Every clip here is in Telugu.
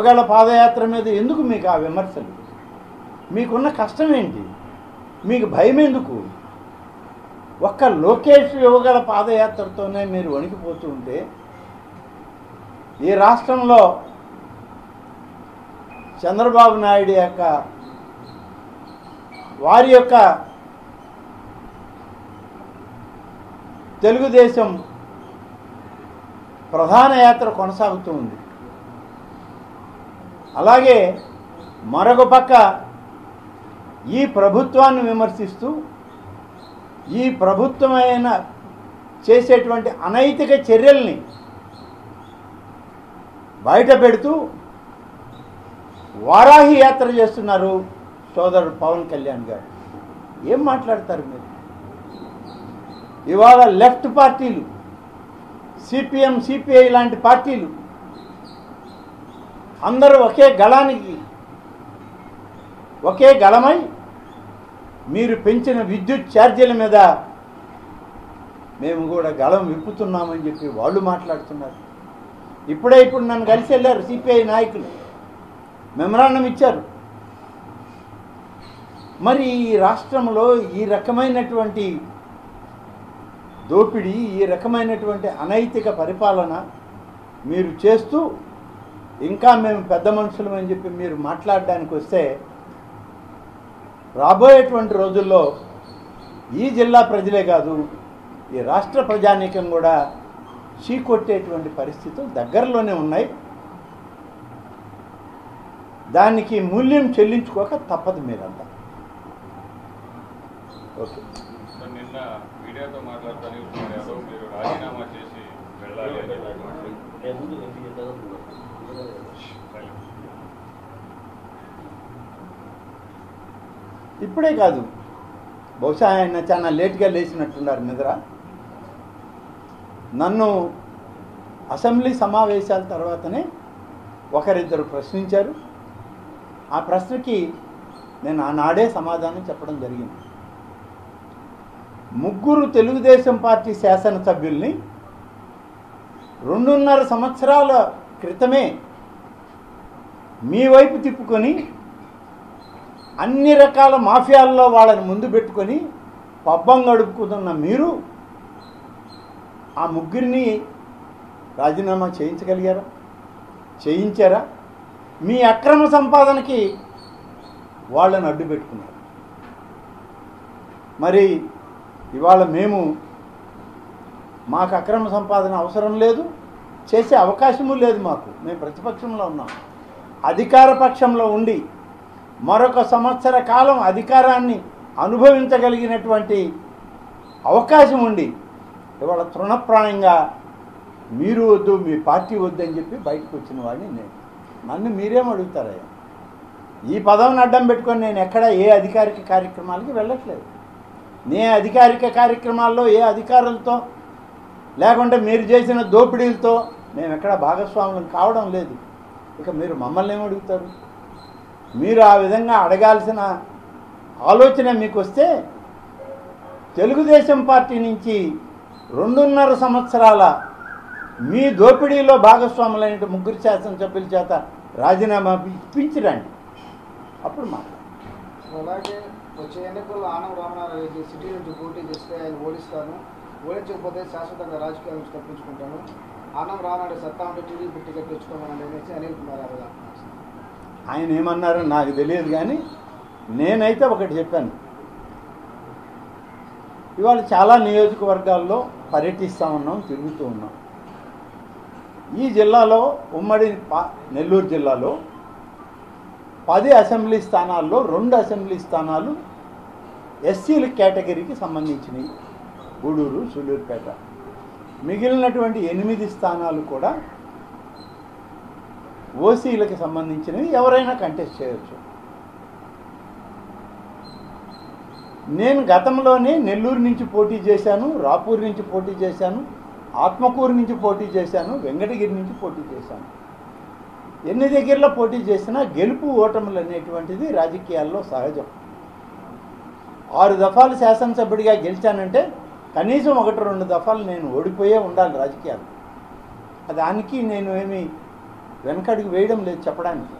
యువగళ పాదయాత్ర మీద ఎందుకు మీకు ఆ విమర్శలు మీకున్న కష్టం ఏంటి మీకు భయం ఎందుకు ఒక్క లోకేష్ యువగల పాదయాత్రతోనే మీరు వణికిపోతూ ఉంటే ఈ రాష్ట్రంలో చంద్రబాబు నాయుడు యొక్క వారి యొక్క తెలుగుదేశం ప్రధాన యాత్ర కొనసాగుతూ ఉంది అలాగే మరొక పక్క ఈ ప్రభుత్వాన్ని విమర్శిస్తూ ఈ ప్రభుత్వమైన చేసేటువంటి అనైతిక చర్యల్ని బయట పెడుతూ వారాహి యాత్ర చేస్తున్నారు సోదరుడు పవన్ కళ్యాణ్ గారు ఏం మాట్లాడతారు మీరు ఇవాళ లెఫ్ట్ పార్టీలు సిపిఎం సిపిఐ లాంటి పార్టీలు అందరూ ఒకే గళానికి ఒకే గళమై మీరు పెంచిన విద్యుత్ ఛార్జీల మీద మేము కూడా గళం విప్పుతున్నామని చెప్పి వాళ్ళు మాట్లాడుతున్నారు ఇప్పుడే ఇప్పుడు నన్ను కలిసి వెళ్ళారు సిపిఐ నాయకులు మెమరాండం ఇచ్చారు మరి ఈ రాష్ట్రంలో ఈ రకమైనటువంటి దోపిడీ ఈ రకమైనటువంటి అనైతిక పరిపాలన మీరు చేస్తూ ఇంకా మేము పెద్ద మనుషులం అని చెప్పి మీరు మాట్లాడడానికి వస్తే రాబోయేటువంటి రోజుల్లో ఈ జిల్లా ప్రజలే కాదు ఈ రాష్ట్ర ప్రజానీకం కూడా చీకొట్టేటువంటి పరిస్థితులు దగ్గరలోనే ఉన్నాయి దానికి మూల్యం చెల్లించుకోక తప్పదు మీరంతా ఓకే సార్ నిన్న మీడియాతో మాట్లాడుతానే ఉన్నారు ఎవరో మీరు రాజీనామా చేసి వెళ్ళాలి అని చెప్పి మాట్లాడారు. ఇప్పుడే కాదు బహుశా ఆయన చాలా లేట్గా లేచినట్టున్నారు నిద్ర నన్ను అసెంబ్లీ సమావేశాల తర్వాతనే ఒకరిద్దరు ప్రశ్నించారు ఆ ప్రశ్నకి నేను ఆనాడే సమాధానం చెప్పడం జరిగింది ముగ్గురు తెలుగుదేశం పార్టీ శాసనసభ్యుల్ని రెండున్నర సంవత్సరాల క్రితమే మీ వైపు తిప్పుకొని అన్ని రకాల మాఫియాల్లో వాళ్ళని ముందు పెట్టుకొని పబ్బం గడుపుకుతున్న మీరు ఆ ముగ్గురిని రాజీనామా చేయించగలిగారా చేయించారా మీ అక్రమ సంపాదనకి వాళ్ళని అడ్డు పెట్టుకున్నారు మరి ఇవాళ మేము మాకు అక్రమ సంపాదన అవసరం లేదు చేసే అవకాశము లేదు మాకు మేము ప్రతిపక్షంలో ఉన్నాం అధికార పక్షంలో ఉండి మరొక సంవత్సర కాలం అధికారాన్ని అనుభవించగలిగినటువంటి అవకాశం ఉండి ఇవాళ తృణప్రాయంగా మీరు వద్దు మీ పార్టీ వద్దు అని చెప్పి బయటకు వచ్చిన వాడిని నేను నన్ను మీరేం అడుగుతారయ్యా ఈ పదవిని అడ్డం పెట్టుకొని నేను ఎక్కడ ఏ అధికారిక కార్యక్రమాలకి వెళ్ళట్లేదు నే అధికారిక కార్యక్రమాల్లో ఏ అధికారులతో లేకుంటే మీరు చేసిన దోపిడీలతో మేము ఎక్కడ భాగస్వాములం కావడం లేదు ఇక మీరు మమ్మల్ని ఏం అడుగుతారు మీరు ఆ విధంగా అడగాల్సిన ఆలోచన మీకు వస్తే తెలుగుదేశం పార్టీ నుంచి రెండున్నర సంవత్సరాల మీ దోపిడీలో భాగస్వాములైన ముగ్గురు శాసనసభ్యుల చేత రాజీనామా ఇప్పించరండి అప్పుడు మాట్లాడు అలాగే వచ్చే ఎన్నికల్లో ఆనం రామనారాయణ సిటీ నుంచి పోటీ చేస్తే ఆయన ఓడిస్తాను ఓడించకపోతే శాశ్వతంగా రాజకీయాల నుంచి తప్పించుకుంటాను ఆనం రామనాయుడు సత్తా ఉంటే టీడీపీ టికెట్ తెచ్చుకోమని అనేసి అనిల్ కుమార్ యాదవ్ అంటున్నారు సార్. ఆయన ఏమన్నారో నాకు తెలియదు కానీ నేనైతే ఒకటి చెప్పాను ఇవాళ చాలా నియోజకవర్గాల్లో పర్యటిస్తూ ఉన్నాం తిరుగుతూ ఉన్నాం ఈ జిల్లాలో ఉమ్మడి పా నెల్లూరు జిల్లాలో పది అసెంబ్లీ స్థానాల్లో రెండు అసెంబ్లీ స్థానాలు ఎస్సీల కేటగిరీకి సంబంధించినవి గూడూరు సూళ్ళూరుపేట మిగిలినటువంటి ఎనిమిది స్థానాలు కూడా ఓసీలకు సంబంధించినవి ఎవరైనా కంటెస్ట్ చేయొచ్చు నేను గతంలోనే నెల్లూరు నుంచి పోటీ చేశాను రాపూర్ నుంచి పోటీ చేశాను ఆత్మకూరు నుంచి పోటీ చేశాను వెంకటగిరి నుంచి పోటీ చేశాను ఎన్ని దగ్గరలో పోటీ చేసినా గెలుపు ఓటములు అనేటువంటిది రాజకీయాల్లో సహజం ఆరు దఫాలు శాసనసభ్యుడిగా గెలిచానంటే కనీసం ఒకటి రెండు దఫాలు నేను ఓడిపోయే ఉండాలి రాజకీయాలు దానికి నేను ఏమి వెనకడుగు వేయడం లేదు చెప్పడానికి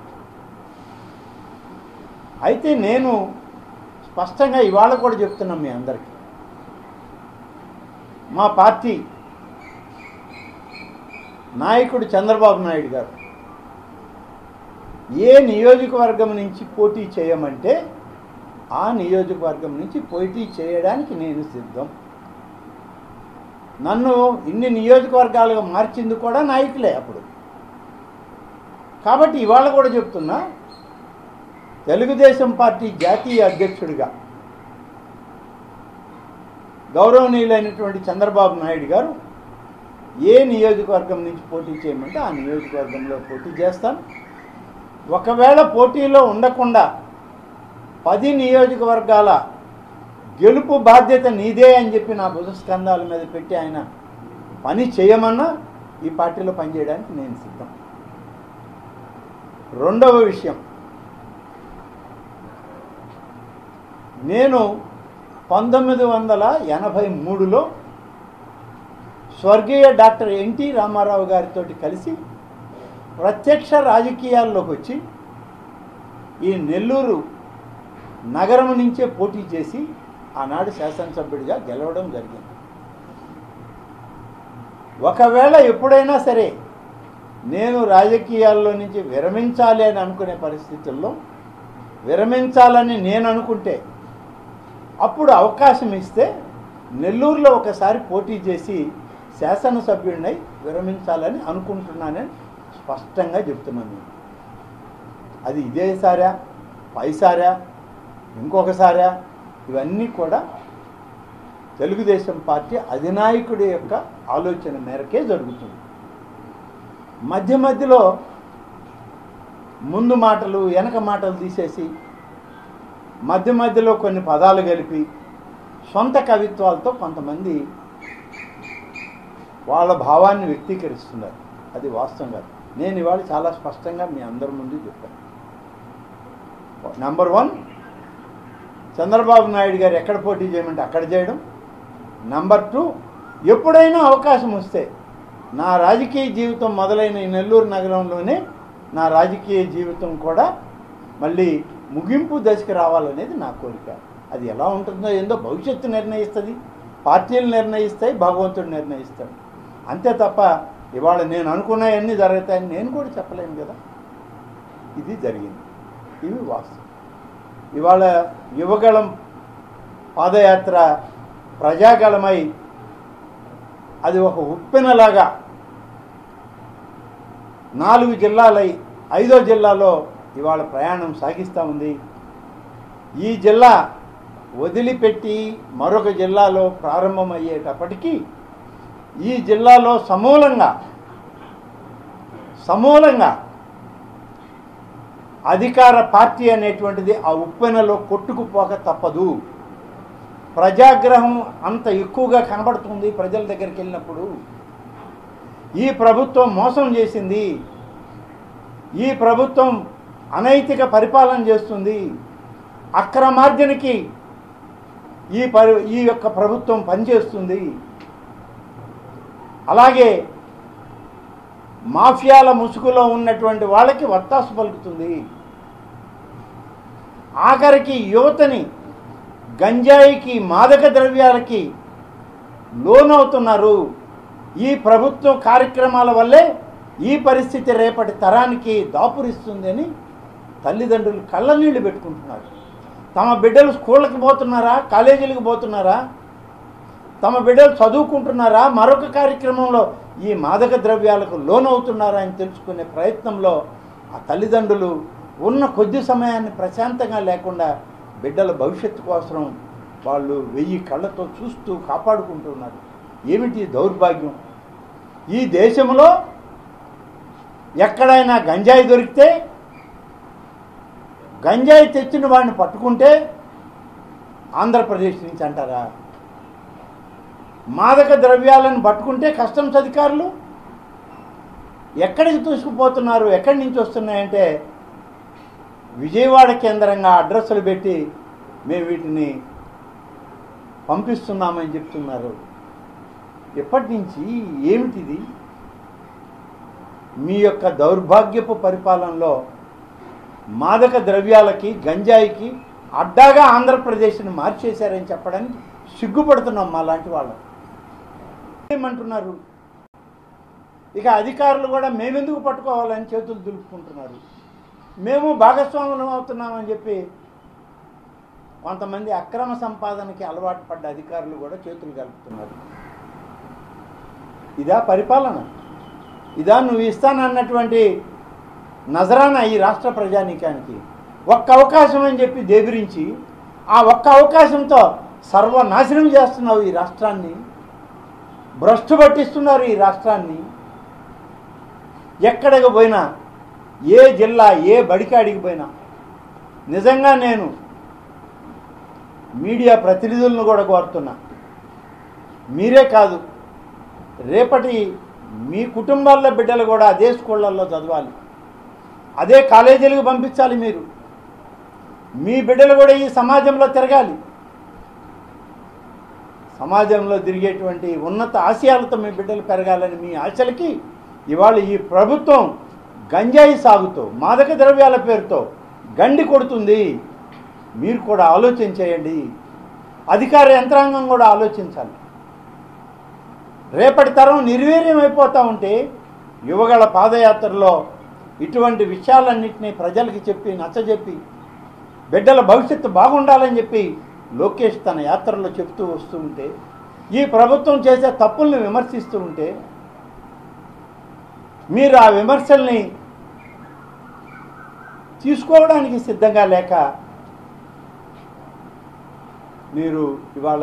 అయితే నేను స్పష్టంగా ఇవాళ కూడా చెప్తున్నాం మీ అందరికీ మా పార్టీ నాయకుడు చంద్రబాబు నాయుడు గారు ఏ నియోజకవర్గం నుంచి పోటీ చేయమంటే ఆ నియోజకవర్గం నుంచి పోటీ చేయడానికి నేను సిద్ధం నన్ను ఇన్ని నియోజకవర్గాలుగా మార్చింది కూడా నాయకులే అప్పుడు కాబట్టి ఇవాళ కూడా చెప్తున్నా తెలుగుదేశం పార్టీ జాతీయ అధ్యక్షుడిగా గౌరవనీయులైనటువంటి చంద్రబాబు నాయుడు గారు ఏ నియోజకవర్గం నుంచి పోటీ చేయమంటే ఆ నియోజకవర్గంలో పోటీ చేస్తాను ఒకవేళ పోటీలో ఉండకుండా పది నియోజకవర్గాల గెలుపు బాధ్యత నీదే అని చెప్పి నా భుజస్కంధాల మీద పెట్టి ఆయన పని చేయమన్నా ఈ పార్టీలో పనిచేయడానికి నేను సిద్ధం రెండవ విషయం నేను పంతొమ్మిది వందల ఎనభై మూడులో స్వర్గీయ డాక్టర్ ఎన్టీ రామారావు గారితో కలిసి ప్రత్యక్ష రాజకీయాల్లోకి వచ్చి ఈ నెల్లూరు నగరం నుంచే పోటీ చేసి ఆనాడు శాసనసభ్యుడిగా గెలవడం జరిగింది ఒకవేళ ఎప్పుడైనా సరే నేను రాజకీయాల్లో నుంచి విరమించాలి అని అనుకునే పరిస్థితుల్లో విరమించాలని నేను అనుకుంటే అప్పుడు అవకాశం ఇస్తే నెల్లూరులో ఒకసారి పోటీ చేసి శాసనసభ్యుడినై విరమించాలని అనుకుంటున్నానని స్పష్టంగా చెప్తున్నాను నేను అది ఇదేసారా పైసారా ఇంకొకసారా ఇవన్నీ కూడా తెలుగుదేశం పార్టీ అధినాయకుడి యొక్క ఆలోచన మేరకే జరుగుతుంది మధ్య మధ్యలో ముందు మాటలు వెనక మాటలు తీసేసి మధ్య మధ్యలో కొన్ని పదాలు కలిపి సొంత కవిత్వాలతో కొంతమంది వాళ్ళ భావాన్ని వ్యక్తీకరిస్తున్నారు అది వాస్తవం కాదు నేను ఇవాళ చాలా స్పష్టంగా మీ అందరి ముందు చెప్పాను నెంబర్ వన్ చంద్రబాబు నాయుడు గారు ఎక్కడ పోటీ చేయమంటే అక్కడ చేయడం నంబర్ టూ ఎప్పుడైనా అవకాశం వస్తే నా రాజకీయ జీవితం మొదలైన ఈ నెల్లూరు నగరంలోనే నా రాజకీయ జీవితం కూడా మళ్ళీ ముగింపు దశకి రావాలనేది నా కోరిక అది ఎలా ఉంటుందో ఏందో భవిష్యత్తు నిర్ణయిస్తుంది పార్టీలు నిర్ణయిస్తాయి భగవంతుడు నిర్ణయిస్తాడు అంతే తప్ప ఇవాళ నేను అనుకున్నవన్నీ జరుగుతాయని నేను కూడా చెప్పలేను కదా ఇది జరిగింది ఇవి వాస్తవం ఇవాళ యువగళం పాదయాత్ర ప్రజాగళమై అది ఒక ఉప్పెనలాగా నాలుగు జిల్లాలై ఐదో జిల్లాలో ఇవాళ ప్రయాణం సాగిస్తూ ఉంది ఈ జిల్లా వదిలిపెట్టి మరొక జిల్లాలో ప్రారంభమయ్యేటప్పటికీ ఈ జిల్లాలో సమూలంగా సమూలంగా అధికార పార్టీ అనేటువంటిది ఆ ఉప్పెనలో కొట్టుకుపోక తప్పదు ప్రజాగ్రహం అంత ఎక్కువగా కనబడుతుంది ప్రజల దగ్గరికి వెళ్ళినప్పుడు ఈ ప్రభుత్వం మోసం చేసింది ఈ ప్రభుత్వం అనైతిక పరిపాలన చేస్తుంది అక్రమార్జనకి ఈ పరి ఈ యొక్క ప్రభుత్వం పనిచేస్తుంది అలాగే మాఫియాల ముసుగులో ఉన్నటువంటి వాళ్ళకి వత్తాసు పలుకుతుంది ఆఖరికి యువతని గంజాయికి మాదక ద్రవ్యాలకి లోనవుతున్నారు ఈ ప్రభుత్వ కార్యక్రమాల వల్లే ఈ పరిస్థితి రేపటి తరానికి దాపురిస్తుంది అని తల్లిదండ్రులు కళ్ళనీళ్ళు పెట్టుకుంటున్నారు తమ బిడ్డలు స్కూళ్ళకి పోతున్నారా కాలేజీలకు పోతున్నారా తమ బిడ్డలు చదువుకుంటున్నారా మరొక కార్యక్రమంలో ఈ మాదక ద్రవ్యాలకు లోనవుతున్నారా అని తెలుసుకునే ప్రయత్నంలో ఆ తల్లిదండ్రులు ఉన్న కొద్ది సమయాన్ని ప్రశాంతంగా లేకుండా బిడ్డల భవిష్యత్తు కోసం వాళ్ళు వెయ్యి కళ్ళతో చూస్తూ కాపాడుకుంటున్నారు ఏమిటి ఈ దౌర్భాగ్యం ఈ దేశంలో ఎక్కడైనా గంజాయి దొరికితే గంజాయి తెచ్చిన వాడిని పట్టుకుంటే ఆంధ్రప్రదేశ్ నుంచి అంటారా మాదక ద్రవ్యాలను పట్టుకుంటే కస్టమ్స్ అధికారులు ఎక్కడికి తీసుకుపోతున్నారు ఎక్కడి నుంచి వస్తున్నాయంటే విజయవాడ కేంద్రంగా అడ్రస్సులు పెట్టి మేము వీటిని పంపిస్తున్నామని చెప్తున్నారు ఎప్పటి నుంచి ఏమిటిది మీ యొక్క దౌర్భాగ్యపు పరిపాలనలో మాదక ద్రవ్యాలకి గంజాయికి అడ్డాగా ఆంధ్రప్రదేశ్ని మార్చేశారని చెప్పడానికి సిగ్గుపడుతున్నాం మా లాంటి వాళ్ళం ఏమంటున్నారు ఇక అధికారులు కూడా మేమెందుకు పట్టుకోవాలని చేతులు దులుపుకుంటున్నారు మేము భాగస్వాములం అవుతున్నామని చెప్పి కొంతమంది అక్రమ సంపాదనకి అలవాటు పడ్డ అధికారులు కూడా చేతులు కలుపుతున్నారు ఇదా పరిపాలన ఇదా నువ్వు ఇస్తానన్నటువంటి నజరానా ఈ రాష్ట్ర ప్రజానీకానికి ఒక్క అవకాశం అని చెప్పి దేవిరించి ఆ ఒక్క అవకాశంతో సర్వనాశనం చేస్తున్నావు ఈ రాష్ట్రాన్ని భ్రష్టు పట్టిస్తున్నారు ఈ రాష్ట్రాన్ని ఎక్కడికి పోయినా ఏ జిల్లా ఏ బడికాడికి పోయినా నిజంగా నేను మీడియా ప్రతినిధులను కూడా కోరుతున్నా మీరే కాదు రేపటి మీ కుటుంబాల్లో బిడ్డలు కూడా అదే స్కూళ్ళల్లో చదవాలి అదే కాలేజీలకు పంపించాలి మీరు మీ బిడ్డలు కూడా ఈ సమాజంలో తిరగాలి సమాజంలో తిరిగేటువంటి ఉన్నత ఆశయాలతో మీ బిడ్డలు పెరగాలని మీ ఆశలకి ఇవాళ ఈ ప్రభుత్వం గంజాయి సాగుతో మాదక ద్రవ్యాల పేరుతో గండి కొడుతుంది మీరు కూడా ఆలోచన చేయండి అధికార యంత్రాంగం కూడా ఆలోచించాలి రేపటి తరం నిర్వీర్యం అయిపోతూ ఉంటే యువగళ పాదయాత్రలో ఇటువంటి విషయాలన్నింటినీ ప్రజలకి చెప్పి నచ్చజెప్పి బిడ్డల భవిష్యత్తు బాగుండాలని చెప్పి లోకేష్ తన యాత్రలో చెప్తూ వస్తూ ఉంటే ఈ ప్రభుత్వం చేసే తప్పుల్ని విమర్శిస్తూ ఉంటే మీరు ఆ విమర్శల్ని తీసుకోవడానికి సిద్ధంగా లేక మీరు ఇవాళ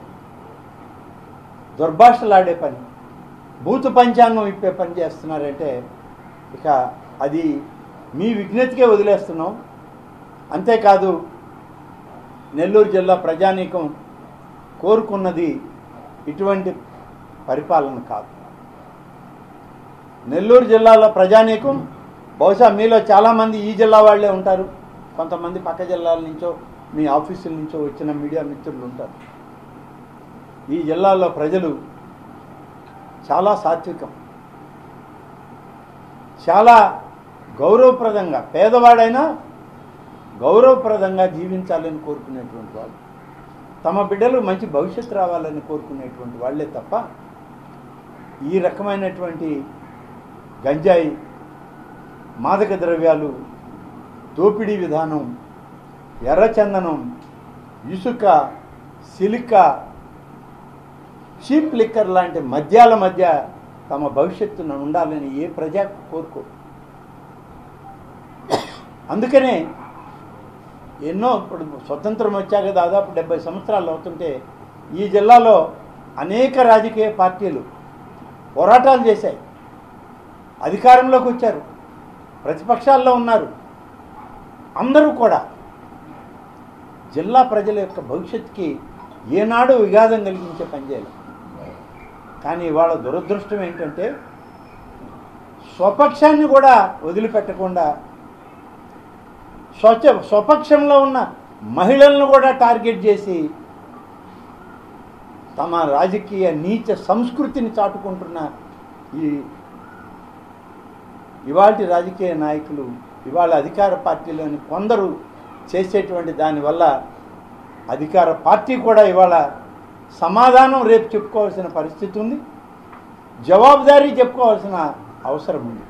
దుర్భాషలాడే పని భూత పంచాంగం ఇప్పే పని చేస్తున్నారంటే ఇక అది మీ విజ్ఞతకే వదిలేస్తున్నాం అంతేకాదు నెల్లూరు జిల్లా ప్రజానీకం కోరుకున్నది ఇటువంటి పరిపాలన కాదు నెల్లూరు జిల్లాలో ప్రజానీకం బహుశా మీలో చాలామంది ఈ జిల్లా వాళ్ళే ఉంటారు కొంతమంది పక్క జిల్లాల నుంచో మీ ఆఫీసుల నుంచో వచ్చిన మీడియా మిత్రులు ఉంటారు ఈ జిల్లాలో ప్రజలు చాలా సాత్వికం చాలా గౌరవప్రదంగా పేదవాడైనా గౌరవప్రదంగా జీవించాలని కోరుకునేటువంటి వాళ్ళు తమ బిడ్డలు మంచి భవిష్యత్తు రావాలని కోరుకునేటువంటి వాళ్ళే తప్ప ఈ రకమైనటువంటి గంజాయి మాదక ద్రవ్యాలు దోపిడీ విధానం ఎర్రచందనం ఇసుక సిలిక చీప్ లిక్కర్ లాంటి మద్యాల మధ్య తమ భవిష్యత్తును ఉండాలని ఏ ప్రజా కోరుకో అందుకనే ఎన్నో ఇప్పుడు స్వతంత్రం వచ్చాక దాదాపు డెబ్బై సంవత్సరాలు అవుతుంటే ఈ జిల్లాలో అనేక రాజకీయ పార్టీలు పోరాటాలు చేశాయి అధికారంలోకి వచ్చారు ప్రతిపక్షాల్లో ఉన్నారు అందరూ కూడా జిల్లా ప్రజల యొక్క భవిష్యత్తుకి ఏనాడు విఘాతం కలిగించే పనిచేయాలి కానీ ఇవాళ దురదృష్టం ఏంటంటే స్వపక్షాన్ని కూడా వదిలిపెట్టకుండా స్వచ్ఛ స్వపక్షంలో ఉన్న మహిళలను కూడా టార్గెట్ చేసి తమ రాజకీయ నీచ సంస్కృతిని చాటుకుంటున్న ఈ ఇవాటి రాజకీయ నాయకులు ఇవాళ అధికార పార్టీలోని కొందరు చేసేటువంటి దానివల్ల అధికార పార్టీ కూడా ఇవాళ సమాధానం రేపు చెప్పుకోవాల్సిన పరిస్థితి ఉంది జవాబుదారీ చెప్పుకోవాల్సిన అవసరం ఉంది